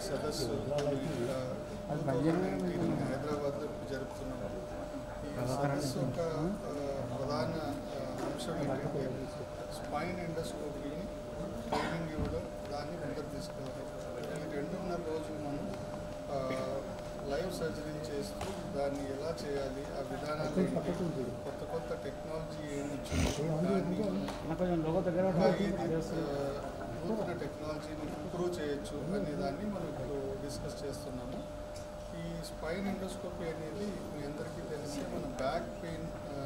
సదస్సు ఇక్కడ హైదరాబాద్లో జరుపుతున్నాము ఈ సదస్సు యొక్క ఆ, ప్రధాన ఆ, అంశం ఏంటంటే స్పైన్ ఎండోస్కోపీని ట్రైనింగ్ ఇవ్వడం దాన్ని ముందుకు తీసుకెళ్ళడం ఈ రెండున్నర రోజులు మనం ఆ, లైవ్ సర్జరీ చేస్తూ దాన్ని ఎలా చేయాలి ఆ విధానాలు ఏంటి, కొత్త కొత్త టెక్నాలజీ ఏమి వచ్చింది దాన్ని ఇంకా ఏది ఆ, నూతన టెక్నాలజీని ఇంప్రూవ్ చేయొచ్చు అనే దాన్ని మనం ఇప్పుడు డిస్కస్ చేస్తున్నాము ఈ స్పైన్ ఎండోస్కోపీ అనేది మీ అందరికీ తెలిసే మన బ్యాక్ పెయిన్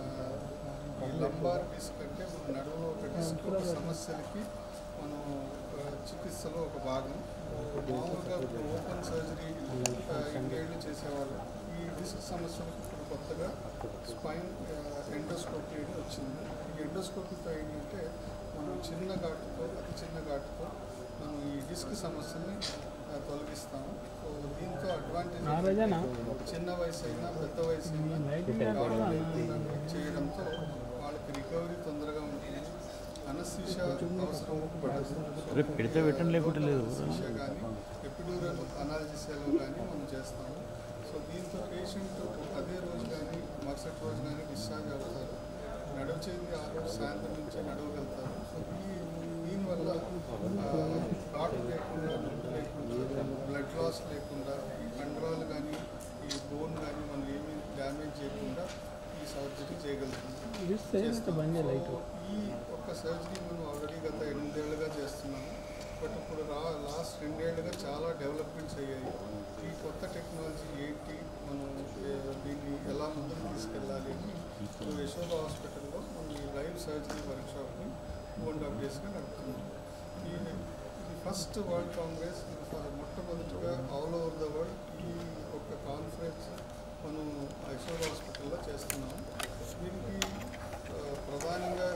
ఈ లంబార్ డిస్క్ అంటే మన నడుము ఒక డిస్క్ ఒక సమస్యలకి మనం ఆ, చికిత్సలో ఒక భాగం మామూలుగా ఇప్పుడు ఓపెన్ సర్జరీ ఇంకేళ్ళు చేసేవాళ్ళు ఈ డిస్క్ సమస్యలకు ఇప్పుడు కొత్తగా స్పైన్ ఎండోస్కోపీ అని వచ్చింది ఈ ఎండోస్కోపీతో ఏంటంటే మనం చిన్న ఘాటుతో అతి చిన్న ఘాటుతో మనం ఈ డిస్క్ సమస్యని ఆ, తొలగిస్తాము సో దీంతో అడ్వాంటేజ్ చిన్న వయసు అయినా పెద్ద వయసు అయినా ఘాటు లేకుండా చేయడంతో వాళ్ళకి రికవరీ తొందరగా ఉంటుంది అనస్థీషియా అవసరం పడదు రేపు పెడితే పెట్టండి, లేకుంటే లేదు. అనస్థీషియా కానీ ఎపిడ్యూరల్ అనాలజిసియాలో కానీ మనం చేస్తాము సో దీంతో పేషెంట్ అదే రోజు కానీ మరుసటి రోజు కానీ డిశ్చార్జ్ అవుతారు నడువు చేతి ఆ రోజు సాయంత్రం నుంచి నడవగలుగుతారు సో ఈ దీనివల్ల ఆ, ఘాటు లేకుండా నొప్పి లేకుండా బ్లడ్ లాస్ లేకుండా ఈ కండరాలు కానీ ఈ బోన్ కానీ మనం ఏమీ డ్యామేజ్ చేయకుండా ఈ సర్జరీ చేయగలుగుతుంది చేస్తాం. సో ఈ ఒక్క సర్జరీ మనం ఆల్రెడీ గత ఎనిమిదేళ్లుగా చేస్తున్నాము బట్ ఇప్పుడు రా లాస్ట్ రెండేళ్లుగా చాలా డెవలప్మెంట్స్ అయ్యాయి ఈ కొత్త టెక్నాలజీ ఏంటి మనం ఏ, దీన్ని ఎలా ముందుకు తీసుకెళ్ళాలి అని ఇప్పుడు యశోద హాస్పిటల్లో మనం ఈ లైవ్ సర్జరీ వర్క్షాప్ని టూ అండ్ హాఫ్ డేస్గా నడుపుతున్నాం ఈ ఇది ఫస్ట్ వరల్డ్ కాంగ్రెస్ ఇది ఫ- మొట్టమొదటిగా ఆల్ ఓవర్ ద వరల్డ్ ఈ ఒక కాన్ఫరెన్స్ మనం యశోద హాస్పిటల్లో చేస్తున్నాం దీనికి ఆ, ప్రధానంగా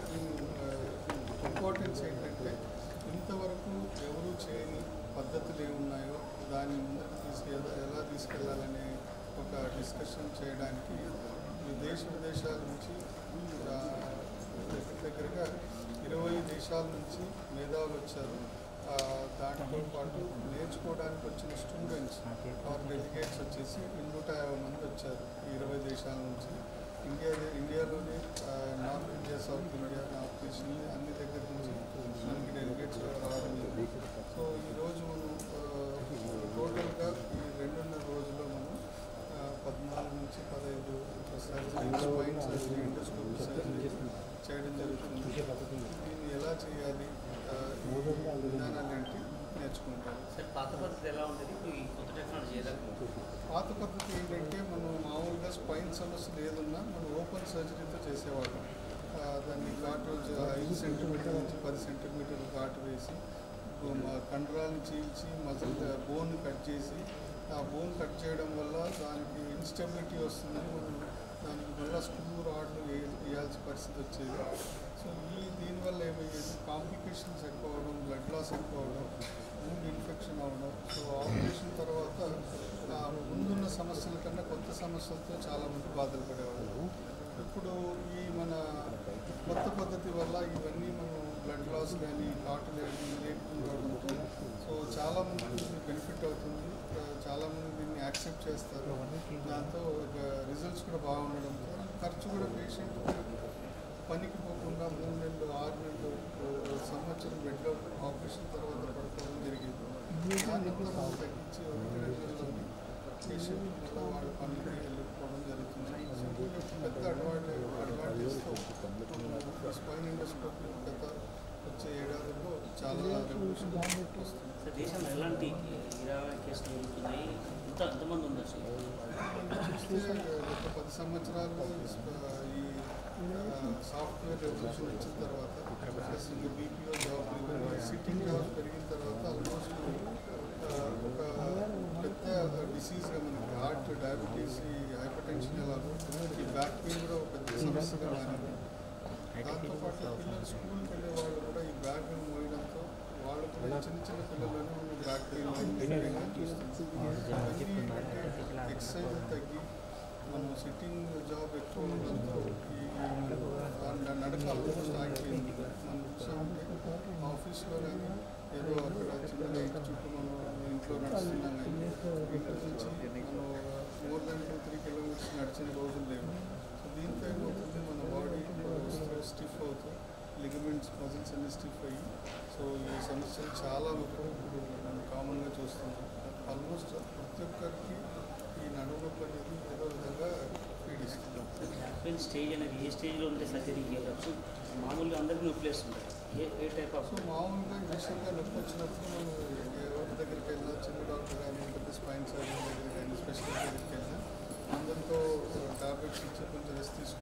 ఇంపార్టెన్స్ ఏంటంటే ఇంతవరకు ఎవరు చేయని పద్ధతులు ఏమున్నాయో దాన్ని ముందుకు తీసుకె ఎలా తీసుకెళ్లాలనే ఒక డిస్కషన్ చేయడానికి ఈ దేశ విదేశాల నుంచి ఆ, దగ్గర దగ్గరగా ఇరవై దేశాల నుంచి మేధావులు వచ్చారు ఆ, దాంతో పాటు నేర్చుకోవడానికి వచ్చిన స్టూడెంట్స్ ఆర్ డెలిగేట్స్ వచ్చేసి నూట యాభై మంది వచ్చారు ఈ ఇరవై దేశాల నుంచి ఇండియా ఇండియాలోనే ఆ, north India south India north east India అన్ని దగ్గర నుంచి మనకి డెలిగేట్స్ రావడం జరిగింది సో ఈరోజు మనం టోటల్గా ఈ రెండున్నర రోజుల్లో మనం ఆ, పద్నాలుగు నుంచి పదహైదు surgery spine surgery endoscopy surgery చేయడం జరుగుతుంది దీన్ని ఎలా చేయాలి ఆ, ఈ విధానాలు ఏంటి నేర్చుకుంటారు సార్ పాత పద్ధతి ఎలా ఉండేది ఇప్పుడు ఈ కొత్త టెక్నాలజీ ఏ రకంగా పాత పద్ధతి ఏంటంటే మనం మామూలుగా స్పైన్ సమస్యలు ఏదున్నా మనం ఓపెన్ సర్జరీతో చేసేవాళ్ళం ఆ, దాన్ని ఘాటు ఐదు సెంటీమీటర్ నుంచి పది సెంటీమీటర్లు ఘాటు వేసి ఓ మా కండరాలను చీల్చి మజిల్ బోన్ కట్ చేసి ఆ బోన్ కట్ చేయడం వల్ల దానికి ఇన్స్టెబిలిటీ వస్తుందని మనం దానికి మళ్ళీ స్క్రూ రాడ్లు వే- వేయాల్సిన పరిస్థితి వచ్చేది సో ఈ దీనివల్ల ఏమయ్యేది కాంప్లికేషన్స్ ఎక్కువ అవడం బ్లడ్ లాస్ ఎక్కువ అవడం ముందు ఇన్ఫెక్షన్ అవ్వడం సో ఆపరేషన్ తర్వాత ఆ ముందున్న సమస్యల కన్నా కొత్త సమస్యలతో చాలామంది బాధలు పడేవాళ్ళు ఇప్పుడు ఈ మన కొత్త పద్ధతి వల్ల ఇవన్నీ మనం బ్లడ్ లాస్ కానీ హార్ట్ కానీ లేకుండా రావడంతో సో చాలామంది బెనిఫిట్ అవుతుంది ఆ, చాలామంది దీన్ని యాక్సెప్ట్ చేస్తారు దాంతో రిజల్ట్స్ కూడా బాగుండడంతో ఖర్చు కూడా పేషెంట్ పనికి పోకుండా మూడు నెలలు ఆరు నెలలు ఓ సంవత్సరం బెడ్లో ఆపరేషన్ తర్వాత పడుకోవడం జరిగింది దానంతా మనం తగ్గించి ఒకటి రెండు నెలల్లోనే పేషెంట్ మళ్ళీ వాళ్ళ పనికి వెళ్ళిపోవడం జరుగుతుంది సో ఇది ఒక పెద్ద అడ్వాంటేజ్ అడ్వాంటేజ్తో స్పైన్ ఇండస్ట్రీ గత వచ్చే ఏడాదిలో చాలా రెవల్యూషన్ వస్తుంది సార్ దేశంలో ఎలాంటి ఇరవై కేసులు జరుగుతున్నాయి ఎంత ఎంతమంది ఉన్నారు సార్ చూస్తే గత పది సంవత్సరాల్లో ఈ స్ప- ఈ సాఫ్ట్వేర్ రెవల్యూషన్ వచ్చిన తర్వాత ప్లస్ ఇంకా బీపీఓ జాబ్ సిట్టింగ్ జాబ్స్ పెరిగిన తర్వాత ఆల్మోస్ట్ ఒక పెద్ద డిసీజ్గా మనకి హార్ట్ డయాబెటీస్ ఈ హైపర్ టెన్షన్ ఎలాగో ఈ బ్యాక్ పెయిన్ కూడా ఒక పెద్ద సమస్యగా మారింది దాంతోపాటు పిల్లలు స్కూల్కి వెళ్ళే వాళ్ళు కూడా ఈ బ్యాగ్ మోయడంతో వాళ్ళు కూడా చిన్న చిన్న పిల్లల్లోనే మనం బ్యాక్ పెయిన్ చూస్తున్నాం ఎక్సర్సైజ్ తగ్గి మనం సిట్టింగ్ జాబ్ ఎక్కువ ఉండడంతో ఈ మన నడక ఆల్మోస్ట్ ఆగిపోయింది మనం చూసామంటే ఆఫీస్లో కానీ ఏదో అక్కడ చిన్నగా ఇంటి చుట్టూ మనం ఇంట్లో నడుస్తున్నాం కానీ ఇంటి నుంచి మనం more than two three kilometres నడిచిన రోజులు లేవు సో దీంతో ఏమవుతుంది మన బాడీ స్టిఫ్ అవుతుంది లిగమెంట్స్ మజిల్స్ అన్ని స్టిఫ్ అయ్యి సో ఈ సమస్యలు చాలా వరకు ఇప్పుడు మనం కామన్గా చూస్తున్నాం ఆల్మోస్ట్ ప్రతి ఒక్కరికి ఈ నడుము నొప్పి అనేది ఏదో విధంగా పీడిస్తున్నాం యాక్చువల్ స్టేజ్ అనేది ఏ స్టేజ్లో ఉంటే సర్జరీ చేయవచ్చు మామూలుగా అందరికీ నొప్పి వేస్తుంటారు ఏ ఏ టైప్ ఆఫ్ సో మామూలుగా ఇనిషియల్గా నొప్పి వచ్చినప్పుడు మనం ఎవరి దగ్గరికి వెళ్ళినా చిన్న డాక్టర్ కానీ పెద్ద స్పైన్ సర్జన్ దగ్గరికి కానీ స్పెషలిస్ట్ దగ్గరికి వెళ్ళినా అందరితో టాబ్లెట్స్ ఇచ్చి కొంచెం రెస్ట్ తీసుకుంటాం